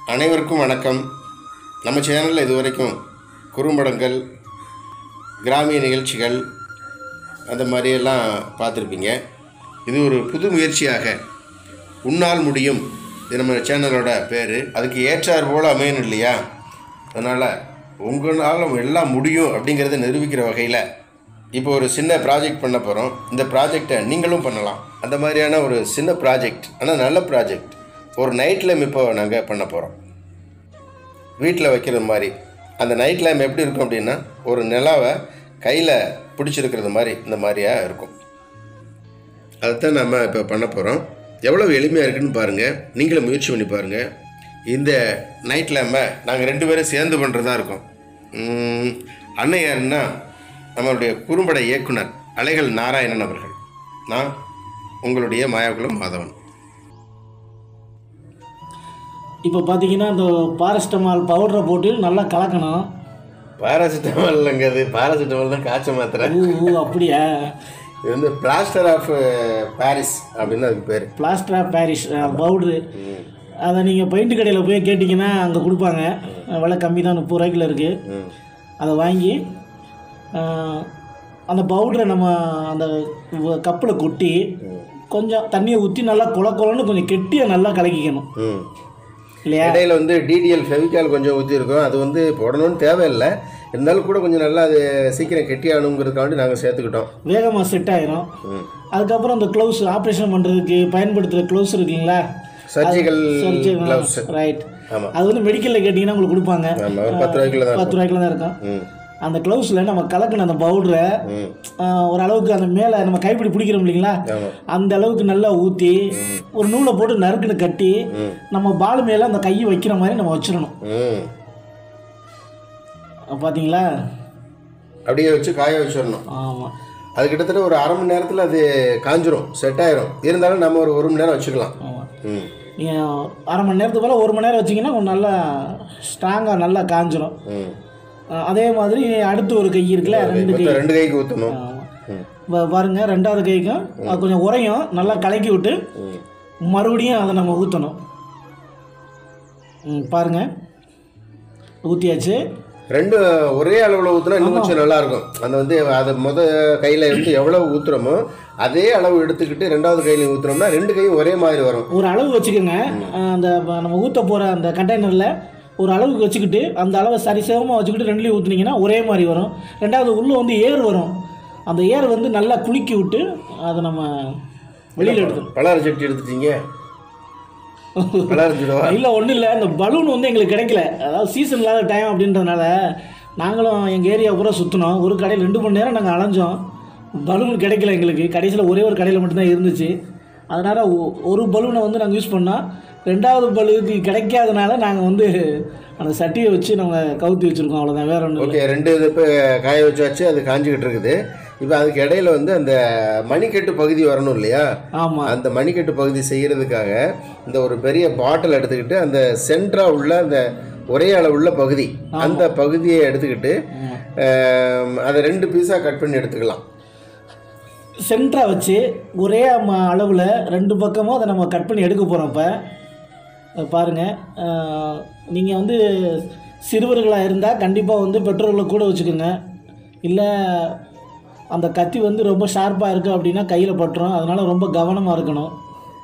அனைவருக்கும் வணக்கம் நம்ம சேனலில் இது வரைக்கும் குறும்படங்கள் கிராமிய நிகழ்ச்சிகள் அந்த மாதிரியெல்லாம் பார்த்துருப்பீங்க இது ஒரு புது முயற்சியாக உன்னால் முடியும் இது நம்ம சேனலோட பேர் அதுக்கு ஏற்றார் போல் அமையணும் இல்லையா அதனால் உங்களால் எல்லாம் முடியும் அப்படிங்கிறத நிரூபிக்கிற வகையில் இப்போ ஒரு சின்ன ப்ராஜெக்ட் பண்ண போகிறோம் இந்த ப்ராஜெக்டை நீங்களும் பண்ணலாம் அந்த மாதிரியான ஒரு சின்ன ப்ராஜெக்ட் ஆனால் நல்ல ப்ராஜெக்ட் ஒரு நைட் லேம்ப் இப்போ நாங்கள் பண்ண போகிறோம் வீட்டில் வைக்கிற மாதிரி அந்த நைட் லேம்ப் எப்படி இருக்கும் அப்படின்னா ஒரு நிலாவை கையில் பிடிச்சிருக்கிறது மாதிரி இந்த மாதிரியா இருக்கும் அதுதான் நம்ம இப்போ பண்ண போகிறோம் எவ்வளோ எளிமையாக இருக்குன்னு பாருங்கள் நீங்களும் முயற்சி பண்ணி பாருங்கள் இந்த நைட் லேம்பை நாங்கள் ரெண்டு பேரும் சேர்ந்து பண்ணுறதா இருக்கோம் உம், அண்ணன் யாருன்னா நம்மளுடைய குறும்பட இயக்குனர் அலைகள் நாராயணன் அவர்கள் நான் உங்களுடைய மாயாகுலம் மாதவன் இப்போ பார்த்தீங்கன்னா இந்த பாரஸ்டமால் பவுடரை போட்டு நல்லா கலக்கணும் பாராசிட்டமால் இல்லைங்க அது பாராசிட்டமால் தான் காய்ச்ச மாத்திரை ஊ ஊ அப்படியா இது வந்து பிளாஸ்டர் ஆஃப் பாரிஸ் அப்படின்னு அதுக்கு பேர் பிளாஸ்டர் ஆஃப் பாரிஸ் பவுட்ரு அதை நீங்கள் பெயிண்ட் கடையில் போய் கேட்டிங்கன்னா அங்கே கொடுப்பாங்க விலை கம்மி தான் முப்பது ரூபாய்க்குள்ள இருக்குது அதை வாங்கி அஹ், அந்த பவுடரை நம்ம அந்த கப்பில் கொட்டி கொஞ்சம் தண்ணியை ஊற்றி நல்லா குல குலன்னு கொஞ்சம் கெட்டியாக நல்லா கலக்கிக்கணும் ம் இல்லையா இடையில வந்து டிடிஎல் ஃபெவிகால் கொஞ்சம் ஊற்றி இருக்கும் அது வந்து போடணும்னு தேவையில்லை இருந்தாலும் கூட கொஞ்சம் நல்லா அது சீக்கிரம் கெட்டியாகணுங்கிறதுக்காண்டி நாங்கள் சேர்த்துக்கிட்டோம் வேகமாக செட் ஆயிரும் ம் அதுக்கப்புறம் அந்த க்ளவுஸ் ஆப்ரேஷன் பண்ணுறதுக்கு பயன்படுத்துகிற க்ளவுஸ் இருக்குங்களா சர்ஜிக்கல் க்ளவுஸ் ரைட் ஆமாம் அது வந்து மெடிக்கலில் கேட்டிங்கன்னா உங்களுக்கு கொடுப்பாங்க ஆமாம் ஒரு பத்து ரூபாய்க்குள்ள தான் பத்து ரூபாய்க்குள்ள தான் இருக்கும் ம் அந்த க்ளவுஸில் நம்ம கலக்கின அந்த பவுடரை ம் ஓரளவுக்கு அந்த மேலே நம்ம கைப்பிடி பிடிக்கிறோம் இல்லைங்களா ஆமாம் அந்த அளவுக்கு நல்லா ஊற்றி ஒரு நூலை போட்டு நறுக்குன்னு கட்டி ம் நம்ம பால் மேலே அந்த கையை வைக்கிற மாதிரி நம்ம வச்சிடணும் ம் பார்த்தீங்களா அப்படியே வச்சு காய வச்சிடணும் ஆமாம் அது கிட்டத்தட்ட ஒரு அரை மணி நேரத்தில் அது காஞ்சிரும் செட் ஆயிரும் இருந்தாலும் நம்ம ஒரு ஒரு மணி நேரம் வச்சுக்கலாம் ஆமாம் ம் நீங்கள் அரை மணி நேரத்துக்கு மேலே ஒரு மணி நேரம் வச்சிங்கன்னா கொஞ்சம் நல்லா ஸ்ட்ராங்காக நல்லா காஞ்சிரும் ம் அஹ் அதே மாதிரி அடுத்து ஒரு கை இருக்குல்ல ரெண்டு கை மொத்தம் ரெண்டு கைக்கு ஊற்றணும் ஆமா. ம் பா- பாருங்க ரெண்டாவது கைக்கும் அது கொஞ்சம் உரையும் நல்லா கலக்கி விட்டு ம் மறுபடியும் அதை நம்ம ஊற்றணும் ம் பாருங்க ஊற்றியாச்சு ரெண்டு ஒரே அளவில் ஊற்றினா இன்னும் கொஞ்சம் நல்லா இருக்கும் அந்த வந்து அதை முத கையில் வந்து எவ்வளவு ஊற்றுறோமோ அதே அளவு எடுத்துக்கிட்டு ரெண்டாவது கையில் ஊற்றுறோம்னா ரெண்டு கையும் ஒரே மாதிரி வரும் ஒரு அளவு வச்சுக்கோங்க அஹ் அந்த ப- நம்ம ஊற்ற போகிற அந்த கண்டெய்னரில் ஒரு அளவுக்கு வச்சுக்கிட்டு அந்த அளவை சரிசமமாக வச்சுக்கிட்டு ரெண்டுலேயும் ஊற்றுனீங்கன்னா ஒரே மாதிரி வரும் ரெண்டாவது உள்ளே வந்து ஏர் வரும் அந்த ஏர் வந்து நல்லா குலுக்கி விட்டு அதை நம்ம வெளியில் எடுக்கணும் பலார சட்டி எடுத்துட்டீங்க பலார சுடவா இல்லை ஒன்றும் இல்லை அந்த பலூன் வந்து எங்களுக்கு கிடைக்கல அதாவது சீசன் இல்லாத டைம் அப்படின்றதுனால நாங்களும் எங்கள் ஏரியா பூரா சுற்றினோம் ஒரு கடையில் ரெண்டு மணி நேரம் நாங்கள் அலைஞ்சோம் பலூன் கிடைக்கல எங்களுக்கு கடைசியில் ஒரே ஒரு கடையில் மட்டும்தான் இருந்துச்சு அதனால் ஒ- ஒரு பலூனை வந்து நாங்கள் யூஸ் பண்ணோம் ரெண்டாவது பலூனுக்கு கிடைக்காதனால நாங்கள் வந்து அந்த சட்டியை வச்சு நம்ம கவுத்தி வச்சுருக்கோம் அவ்வளோதான் வேற ஒன்றும் இல்லை ஓகே ரெண்டு இது இப்போ காய வச்சாச்சு அது காஞ்சிக்கிட்டு இருக்குது இப்போ அதுக்கு இடையில வந்து அந்த மணிக்கட்டு பகுதி வரணும் இல்லையா ஆமாம் அந்த மணிக்கட்டு பகுதி செய்கிறதுக்காக இந்த ஒரு பெரிய பாட்டில் எடுத்துக்கிட்டு அந்த சென்ட்ரா உள்ள அந்த ஒரே அளவுள்ள பகுதி அந்த பகுதியை எடுத்துக்கிட்டு ஆம், அதை ரெண்டு பீஸாக கட் பண்ணி எடுத்துக்கலாம் சென்டராக வச்சு ஒரே ம- அளவில் ரெண்டு பக்கமும் அதை நம்ம கட் பண்ணி எடுக்க போகிறோம் இப்போ பாருங்கள் நீங்கள் வந்து சிறுவர்களாக இருந்தால் கண்டிப்பாக வந்து பெற்றோர்களை கூட வச்சுக்கோங்க இல்லை அந்த கத்தி வந்து ரொம்ப ஷார்ப்பாக இருக்குது அப்படின்னா கையில் பட்டுரும் அதனால் ரொம்ப கவனமாக இருக்கணும்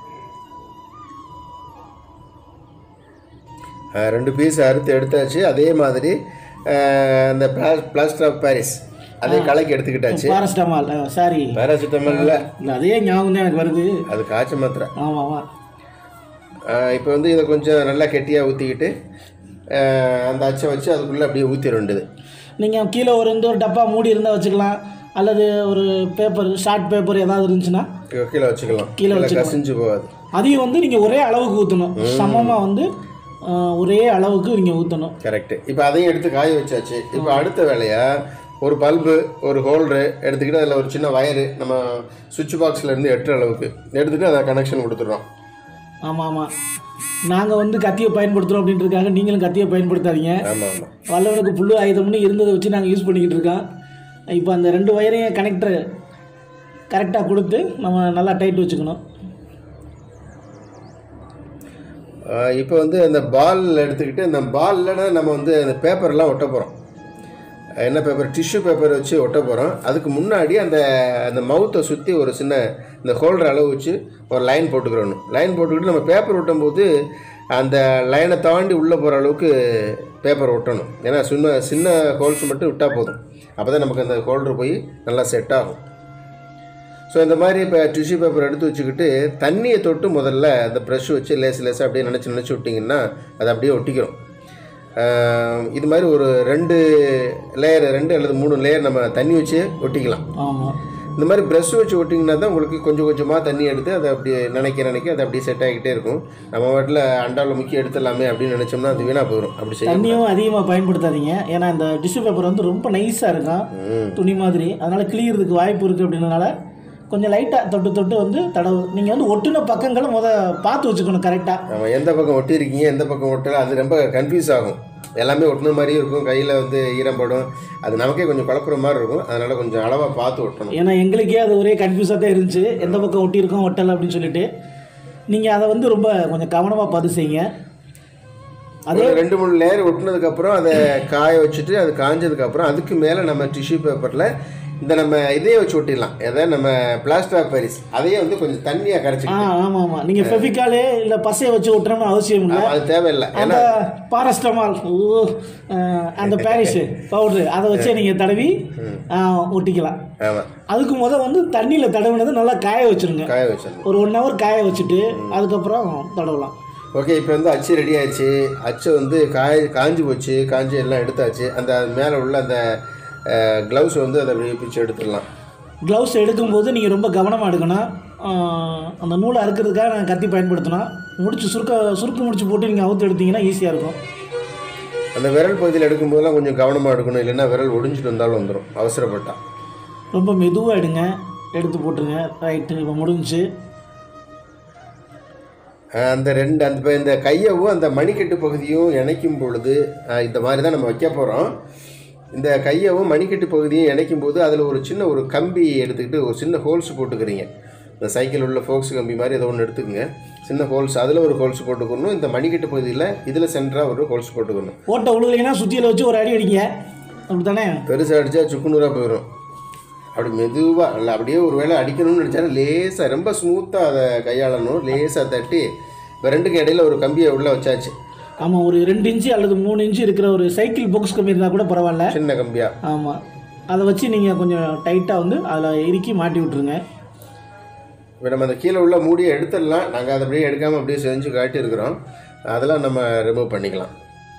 ஆஹ், ரெண்டு பீஸ் அறுத்து எடுத்தாச்சு அதே மாதிரி ஆஹ், அந்த பிளாஸ்டர் ஆஃப் பாரிஸ் அதை கலக்கி எடுத்துக்கிட்டாச்சு பாரஸ்டமால் சாரி பேராசிட்டமால் இல்லை இல்லை அதே ஞாபகம் தான் எனக்கு வருது அது காய்ச்ச மாத்திரை ஆமாம் ஆமாம் இப்போ வந்து இதை கொஞ்சம் நல்லா கெட்டியாக ஊற்றிக்கிட்டு அந்த அச்சை வச்சு அதுக்குள்ளே அப்படியே ஊற்றிட வேண்டியது நீங்கள் கீழே ஒரு இந்த ஒரு டப்பா மூடி இருந்தால் வச்சுக்கலாம் அல்லது ஒரு பேப்பர் ஷார்ட் பேப்பர் ஏதாவது இருந்துச்சுன்னா கீழே வச்சுக்கலாம் கீழே கீழே கசிஞ்சு போகாது அதையும் வந்து நீங்கள் ஒரே அளவுக்கு ஊற்றணும் சமமாக வந்து ஆஹ், ஒரே அளவுக்கு நீங்கள் ஊற்றணும் கரெக்டு இப்போ அதையும் எடுத்து காய வச்சாச்சு இப்போ அடுத்த வேலையாக ஒரு பல்பு ஒரு ஹோல்டரு எடுத்துக்கிட்டு அதில் ஒரு சின்ன வயரு நம்ம சுவிட்ச் பாக்ஸில் இருந்து எட்டுற அளவுக்கு எடுத்துகிட்டு அதை கனெக்ஷன் கொடுத்துட்றோம் ஆமாம் ஆமாம் நாங்கள் வந்து கத்தியை பயன்படுத்துகிறோம் அப்படின்றதுக்காக நீங்களும் கத்தியை பயன்படுத்தாதீங்க ஆமாம் ஆமாம் வல்லவனுக்கு புல்லு ஆயுதம்னு இருந்ததை வச்சு நாங்கள் யூஸ் பண்ணிக்கிட்டு இருக்கோம் இப்போ அந்த ரெண்டு வயரையும் கனெக்டர் கரெக்டாக கொடுத்து நம்ம நல்லா டைட் வச்சுக்கணும் இப்போ வந்து அந்த பால் எடுத்துக்கிட்டு அந்த பாலில் நம்ம வந்து அந்த பேப்பர்லாம் ஒட்ட போகிறோம் என்ன பேப்பர் டிஷ்யூ பேப்பர் வச்சு ஒட்ட போகிறோம் அதுக்கு முன்னாடி அந்த அந்த மவுத்தை சுற்றி ஒரு சின்ன இந்த ஹோல்டர் அளவு வச்சு ஒரு லைன் போட்டுக்கிறணும் லைன் போட்டுக்கிட்டு நம்ம பேப்பர் ஒட்டும் போது அந்த லைனை தாண்டி உள்ளே போகிற அளவுக்கு பேப்பர் ஒட்டணும் ஏன்னா சின்ன சின்ன ஹோல்ஸ் மட்டும் விட்டால் போதும் அப்போ தான் நமக்கு அந்த ஹோல்டர் போய் நல்லா செட் ஆகும் ஸோ இந்த மாதிரி இப்போ டிஷ்யூ பேப்பர் எடுத்து வச்சுக்கிட்டு தண்ணியை தொட்டு முதல்ல அந்த ப்ரஷ் வச்சு லேஸ் லேசாக அப்படியே நினச்சி நினச்சி விட்டிங்கன்னா அது அப்படியே ஒட்டிக்கிறோம் ஆஹ் இது மாதிரி ஒரு ரெண்டு லேயர் ரெண்டு அல்லது மூணு லேயர் நம்ம தண்ணி வச்சு ஒட்டிக்கலாம் ஆமாம் இந்த மாதிரி ப்ரஷ் வச்சு ஒட்டிங்கன்னா தான் உங்களுக்கு கொஞ்சம் கொஞ்சமாக தண்ணி எடுத்து அதை அப்படி நினைக்க நினைக்க அது அப்படியே செட் ஆகிக்கிட்டே இருக்கும் நம்ம வாட்டில் அண்டாவில் முக்கிய எடுத்துடலாமே அப்படின்னு நினச்சோம்னா அது வீணாக போயிடும் அப்படி செய்ய தண்ணியும் அதிகமாக பயன்படுத்தாதீங்க ஏன்னா இந்த டிஷ்யூ பேப்பர் வந்து ரொம்ப நைஸாக இருக்கும் ம். துணி மாதிரி அதனால் கிளியறதுக்கு வாய்ப்பு இருக்குது அப்படின்றனால கொஞ்சம் லைட்டாக தொட்டு தொட்டு வந்து தடவு நீங்கள் வந்து ஒட்டுன பக்கங்களை முத பார்த்து வச்சுக்கணும் கரெக்டாக நம்ம எந்த பக்கம் ஒட்டியிருக்கீங்க எந்த பக்கம் ஒட்டல அது ரொம்ப கன்ஃபியூஸ் ஆகும் எல்லாமே ஒட்டின மாதிரியும் இருக்கும் கையில் வந்து ஈரப்படும் அது நமக்கே கொஞ்சம் குழப்புற மாதிரி இருக்கும் அதனால் கொஞ்சம் அளவாக பார்த்து ஒட்டணும் ஏன்னா எங்களுக்கே அது ஒரே கன்ஃபியூஸாக தான் இருந்துச்சு எந்த பக்கம் ஒட்டியிருக்கோம் ஒட்டலை அப்படின்னு சொல்லிட்டு நீங்கள் அதை வந்து ரொம்ப கொஞ்சம் கவனமாக பார்த்து செய்யுங்க அதே ரெண்டு மூணு லேயர் ஒட்டினதுக்கப்புறம் அதை காய வச்சுட்டு அது காஞ்சதுக்கப்புறம் அதுக்கு மேலே நம்ம டிஷ்யூ பேப்பரில் இந்த நம்ம இதையே வச்சு ஒட்டிடலாம் எதை நம்ம பிளாஸ்டர் ஆஃப் பாரிஸ் அதையே வந்து கொஞ்சம் தண்ணியாக ஆ கரைச்சிக்கலாம் ஆமாம் ஆமாம் நீங்கள் ஃபெவிக்காலே இல்லை பசையை வச்சு ஒட்டுறோம்னு அவசியம் இல்லை அது தேவையில்லை அந்த பாரஸ்டமால் ஓ அஹ், அந்த பாரிஸ் பவுட்ரு அதை வச்சே நீங்கள் தடவி ஆ, ஒட்டிக்கலாம் ஆமாம் அதுக்கு முத வந்து தண்ணியில் தடவுனதை நல்லா காய வச்சுருங்க காய வச்சிடணும் ஒரு ஒன் ஹவர் காய வச்சுட்டு அதுக்கப்புறம் தடவலாம் ஓகே இப்போ வந்து அச்சு ரெடி ஆயிடுச்சு அச்சு வந்து காய் காஞ்சி போச்சு காஞ்சி எல்லாம் எடுத்தாச்சு அந்த மேலே உள்ள அந்த க்ளவுஸ் வந்து அதை அப்படியே பிச்சு எடுத்துடலாம் க்ளவுஸ் எடுக்கும்போது நீங்கள் ரொம்ப கவனமாக எடுக்கணும் ஆஹ், அந்த நூலை அறுக்கிறதுக்காக நான் கத்தி பயன்படுத்தணும் முடிச்சு சுருக்க சுருக்கு முடிச்சு போட்டு நீங்கள் அவுத்து எடுத்தீங்கன்னா ஈஸியாக இருக்கும் அந்த விரல் பகுதியில் எடுக்கும்போதெல்லாம் கொஞ்சம் கவனமாக எடுக்கணும் இல்லைன்னா விரல் ஒடிஞ்சிட்டு வந்தாலும் வந்துடும் அவசரப்பட்டா ரொம்ப மெதுவாக எடுங்க எடுத்து போட்டுருங்க ரைட்டு இப்போ முடிஞ்சுச்சு அஹ் அந்த ரெண்டு அந்த இப்ப இந்த கையவும் அந்த மணிக்கட்டு பகுதியும் இணைக்கும் பொழுது அஹ் இந்த மாதிரி தான் நம்ம வைக்க போகிறோம் இந்த கையவும் மணிக்கட்டு பகுதியும் இணைக்கும் போது அதில் ஒரு சின்ன ஒரு கம்பி எடுத்துக்கிட்டு ஒரு சின்ன ஹோல்ஸ் போட்டுக்கிறீங்க இந்த சைக்கிள் உள்ள ஃபோக்ஸ் கம்பி மாதிரி ஏதோ ஒன்று எடுத்துக்கோங்க சின்ன ஹோல்ஸ் அதில் ஒரு ஹோல்ஸ் போட்டுக்கணும் இந்த மணிக்கட்டு பகுதியில் இதில் சென்டராக ஒரு ஹோல்ஸ் போட்டுக்கணும் ஓட்டை விழுகலைன்னா சுத்தியில் வச்சு ஒரு அடி அடிங்க அப்படி தானே பெருசாக அடித்தா சுக்குநூறாக போயிடும் அப்படி மெதுவாக இல்லை அப்படியே ஒரு வேளை அடிக்கணும்னு நினச்சாலும் லேசாக ரொம்ப ஸ்மூத்தாக அதை கையாளணும் லேசாக தட்டி இப்போ ரெண்டுக்கு இடையில ஒரு கம்பியை உள்ளே வச்சாச்சு ஆமாம் ஒரு ரெண்டு இன்ச்சு அல்லது மூணு இன்ச்சு இருக்கிற ஒரு சைக்கிள் பாக்ஸ் கம்மி இருந்தால் கூட பரவாயில்ல சின்ன கம்பியாக ஆமாம் அதை வச்சு நீங்கள் கொஞ்சம் டைட்டாக வந்து அதில் இறுக்கி மாட்டி விட்ருங்க இப்போ நம்ம அந்த கீழே உள்ள மூடியை எடுத்துடலாம் நாங்கள் அதை அப்படியே எடுக்காமல் அப்படியே செஞ்சு காட்டியிருக்கிறோம் அதெல்லாம் நம்ம ரிமூவ் பண்ணிக்கலாம்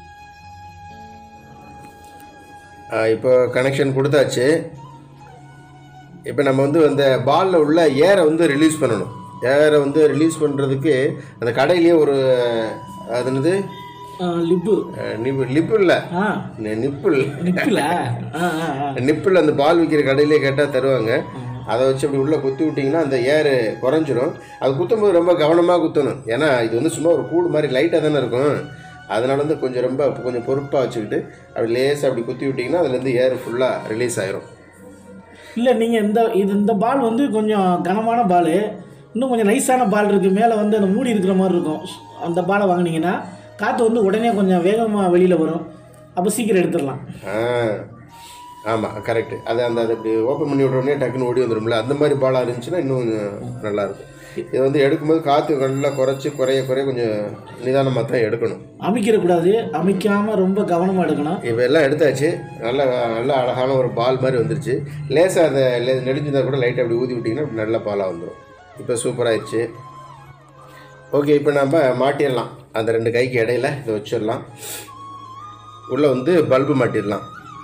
ஆ, இப்போ கனெக்ஷன் கொடுத்தாச்சு இப்போ நம்ம வந்து அந்த பாலில் உள்ள ஏரை வந்து ரிலீஸ் பண்ணணும் ஏரை வந்து ரிலீஸ் பண்ணுறதுக்கு அந்த கடையிலேயே ஒரு அது என்னது லிப்பு நிப்பு லிப்பு இல்லை ஆ நிப்பிள் நிப்பில் ஆ ஆ ஆ நிப்பிள் அந்த பால் விற்கிற கடையிலே கேட்டால் தருவாங்க அதை வச்சு அப்படி உள்ளே குத்தி விட்டிங்கன்னா அந்த ஏர் குறைஞ்சிரும் அது குத்தும்போது ரொம்ப கவனமாக குத்தணும் ஏன்னா இது வந்து சும்மா ஒரு கூடு மாதிரி லைட்டாக தானே இருக்கும் அதனால வந்து கொஞ்சம் ரொம்ப கொஞ்சம் பொறுப்பாக வச்சுக்கிட்டு அப்படி லேசாக அப்படி குத்தி விட்டிங்கன்னா அதுலேருந்து ஏர் ஃபுல்லாக ரிலீஸ் ஆயிரும் இல்லை நீங்கள் இந்த இது இந்த பால் வந்து கொஞ்சம் கனமான பால் இன்னும் கொஞ்சம் நைஸான பால் இருக்குது மேலே வந்து அந்த மூடி இருக்கிற மாதிரி இருக்கும் அந்த பாலை வாங்குனீங்கன்னா காற்று வந்து உடனே கொஞ்சம் வேகமாக வெளியில் வரும் அப்போ சீக்கிரம் எடுத்துடலாம் ஆ ஆமாம் கரெக்டு அது அந்த அது இப்படி ஓப்பன் பண்ணி விட்ற உடனே டக்குன்னு ஓடி வந்துடும்ல அந்த மாதிரி பாலாக இருந்துச்சுன்னா இன்னும் கொஞ்சம் நல்லாயிருக்கும் இது வந்து எடுக்கும்போது காற்று நல்லா குறைச்சி குறைய குறைய கொஞ்சம் நிதானமாக தான் எடுக்கணும் அமைக்கிறக்கூடாது அமைக்காமல் ரொம்ப கவனமாக எடுக்கணும் இப்போ எல்லாம் எடுத்தாச்சு நல்ல நல்ல அழகான ஒரு பால் மாதிரி வந்துருச்சு லேசாக அதை லே நெடிஞ்சிருந்தா கூட லைட்டாக அப்படி ஊதி விட்டிங்கன்னா அப்படி நல்ல பாலாக வந்துடும் இப்போ சூப்பராகிடுச்சு ஓகே இப்போ நம்ம மாட்டிடலாம் அந்த ரெண்டு கைக்கு இடையில இதை வச்சிடலாம் உள்ளே வந்து பல்பு மாட்டிடலாம்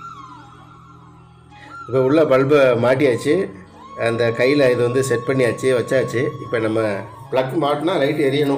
இப்போ உள்ள பல்பை மாட்டியாச்சு அந்த கையில் இது வந்து செட் பண்ணியாச்சு வச்சாச்சு இப்போ நம்ம ப்ளக் மாட்டினா லைட் எரியணும்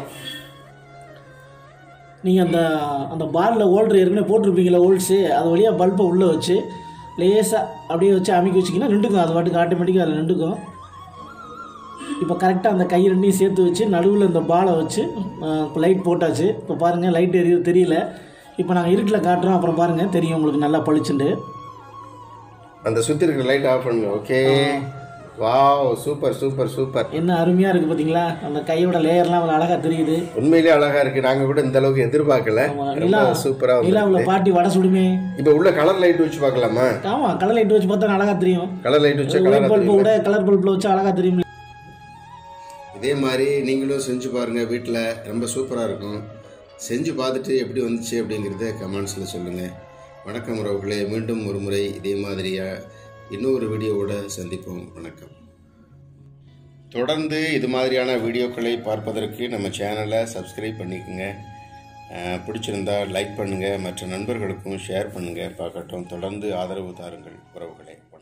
நீங்கள் அந்த அந்த பாலில் ஓல்டர் ஏற்கனவே போட்டிருப்பீங்களா ஓல்ட்ஸு அது வழியாக பல்பை உள்ளே வச்சு லேசாக அப்படியே வச்சு அமைக்க வச்சிங்கன்னா நின்றுக்கும் அது பாட்டுக்கு ஆட்டோமேட்டிக்காக அதில் நின்றுக்கும் இப்போ கரெக்டாக அந்த கை ரெண்டையும் சேர்த்து வச்சு நடுவில் இந்த பாலை வச்சு இப்போ லைட் போட்டாச்சு இப்போ பாருங்கள் லைட் எரியுது தெரியல இப்போ நாங்கள் இருட்டில் காட்டுறோம் அப்புறம் பாருங்கள் தெரியும் உங்களுக்கு நல்லா பளிச்சுண்டு அந்த சுற்றி இருக்கிற லைட் ஆஃப் பண்ணுங்க okay wow super super super என்ன அருமையாக இருக்குது பார்த்தீங்களா அந்த கையோட லேயர்லாம் அவ்வளோ அழகாக தெரியுது உண்மையிலே அழகா இருக்கு நாங்க கூட இந்த அளவுக்கு எதிர்பார்க்கல ஆமா, ரொம்ப நிலா சூப்பரா வந்து நிலாவில் பாட்டி வடை சுடுமே இப்போ உள்ள கலர் லைட் வச்சு பார்க்கலாமா ஆமாம் கலர் லைட் வச்சு பார்த்தா அழகாக தெரியும் கலர் லைட் வச்சா ஒயிட் கலர் பல்பை விட கலர் பல்பில் வச்சு அழகாக தெரியும் இதே மாதிரி நீங்களும் செஞ்சு பாருங்க வீட்டில் ரொம்ப சூப்பராக இருக்கும் செஞ்சு பார்த்துட்டு எப்படி வந்துச்சு அப்படிங்கிறத கமெண்ட்ஸில் சொல்லுங்கள் வணக்கம் உறவுகளே மீண்டும் ஒரு முறை இதே மாதிரியாக இன்னொரு வீடியோவோட சந்திப்போம் வணக்கம் தொடர்ந்து இது மாதிரியான வீடியோக்களை பார்ப்பதற்கு நம்ம சேனலை சப்ஸ்கிரைப் பண்ணிக்கோங்க அஹ், பிடிச்சிருந்தா லைக் பண்ணுங்கள் மற்ற நண்பர்களுக்கும் ஷேர் பண்ணுங்கள் பார்க்கட்டும் தொடர்ந்து ஆதரவு தாருங்கள் உறவுகளே